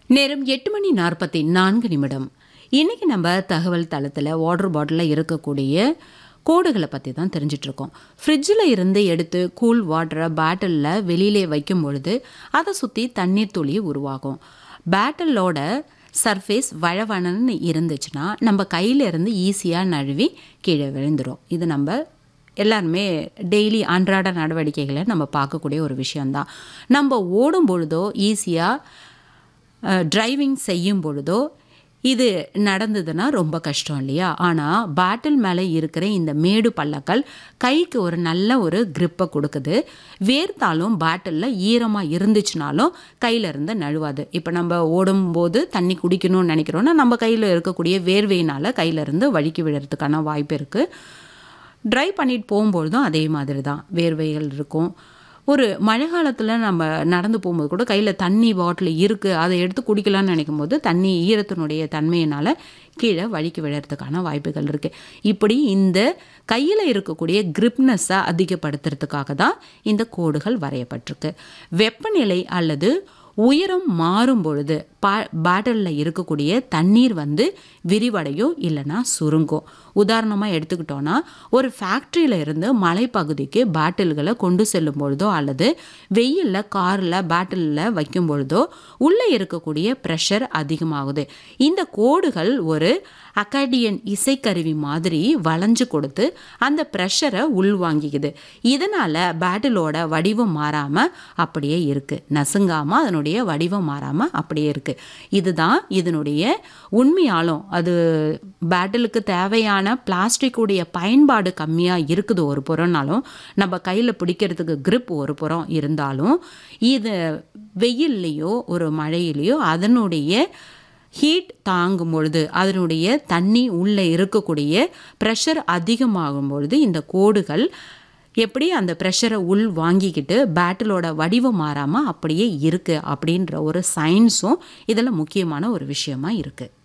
நேரம் எட்டு மணி நாற்பத்தி நான்கு நிமிடம் இன்னைக்கு நம்ம தகவல் தளத்தில் வாட்டர் பாட்டிலில் இருக்கக்கூடிய கோடுகளை பற்றி தான் தெரிஞ்சிட்டு இருக்கோம் ஃப்ரிட்ஜில் இருந்து எடுத்து கூல் வாட்டரை பேட்டிலில் வெளியிலே வைக்கும் பொழுது அதை சுற்றி தண்ணீர் துளி உருவாகும் பேட்டிலோட சர்ஃபேஸ் வழவழன்னு இருந்துச்சுன்னா நம்ம கையில இருந்து ஈஸியாக நழுவி கீழே விழுந்துரும் இது நம்ம எல்லாருமே டெய்லி அன்றாட நடவடிக்கைகளை நம்ம பார்க்கக்கூடிய ஒரு விஷயந்தான் நம்ம ஓடும் பொழுதோ ஈஸியாக டிரைவிங் செய்யும் பொழுதோ இது நடந்ததுன்னா ரொம்ப கஷ்டம் இல்லையா ஆனால் பேட்டில் மேலே இருக்கிற இந்த மேடு பள்ளக்கள் கைக்கு ஒரு நல்ல ஒரு grip-அ கொடுக்குது வேர்த்தாலும் பேட்டிலில் ஈரமாக இருந்துச்சுனாலும் கையில இருந்து நழுவாது இப்போ நம்ம ஓடும்போது தண்ணி குடிக்கணும்னு நினைக்கிறோன்னா நம்ம கையில் இருக்கக்கூடிய வேர்வையினால் கையில இருந்து வழுக்கி விழுறதுக்கான வாய்ப்பு இருக்குது ட்ரை பண்ணிட்டு போகும்பொழுதும் அதே மாதிரி தான் வேர்வைகள் இருக்கும் ஒரு மழை காலத்தில் நம்ம நடந்து போகும்போது கூட கையில் தண்ணி பாட்டில் இருக்குது அதை எடுத்து குடிக்கலாம்னு நினைக்கும் போது தண்ணி ஈரத்தினுடைய தன்மையினால் கீழே வழுக்கி விழறதுக்கான வாய்ப்புகள் இருக்குது இப்படி இந்த கையில் இருக்கக்கூடிய கிரிப்னஸை அதிகப்படுத்துறதுக்காக தான் இந்த கோடுகள் வரையப்பட்டிருக்கு வெப்பநிலை அல்லது உயரம் மாறும் பொழுது பா பேட்டலில் இருக்கக்கூடிய தண்ணீர் வந்து விரிவடையும் இல்லைன்னா சுருங்கும் உதாரணமாக எடுத்துக்கிட்டோன்னா ஒரு ஃபேக்ட்ரியில் இருந்து மலைப்பகுதிக்கு பேட்டில்களை கொண்டு செல்லும் பொழுதோ அல்லது வெயிலில் காரில் பேட்டிலில் வைக்கும் பொழுதோ உள்ளே இருக்கக்கூடிய ப்ரெஷர் அதிகமாகுது இந்த கோடுகள் ஒரு அக்காடியன் இசைக்கருவி மாதிரி வளைஞ்சு கொடுத்து அந்த ப்ரெஷரை உள்வாங்கிக்குது இதனால் பேட்டிலோட வடிவம் மாறாமல் அப்படியே இருக்குது நசுங்காமல் அதனுடைய வடிவம் மாறாமல் அப்படியே இருக்குது இதுதான் இதனுடைய உண்மையாலும் அது பேட்டிலுக்கு தேவையான பிளாஸ்டிக்குடைய பயன்பாடு கம்மியாக இருக்குது ஒரு புறம்னாலும் நம்ம கையில் பிடிக்கிறதுக்கு grip ஒரு புறம் இருந்தாலும் இது வெயில்லையோ ஒரு மழையிலையோ அதனுடைய ஹீட் தாங்கும் பொழுது அதனுடைய தண்ணி உள்ளே இருக்கக்கூடிய ப்ரெஷர் அதிகமாகும் பொழுது இந்த கோடுகள் எப்படி அந்த ப்ரெஷரை உள் வாங்கிக்கிட்டு பேட்டிலோட வடிவம் மாறாமல் அப்படியே இருக்குது அப்படின்ற ஒரு சயின்ஸும் இதில் முக்கியமான ஒரு விஷயமா இருக்குது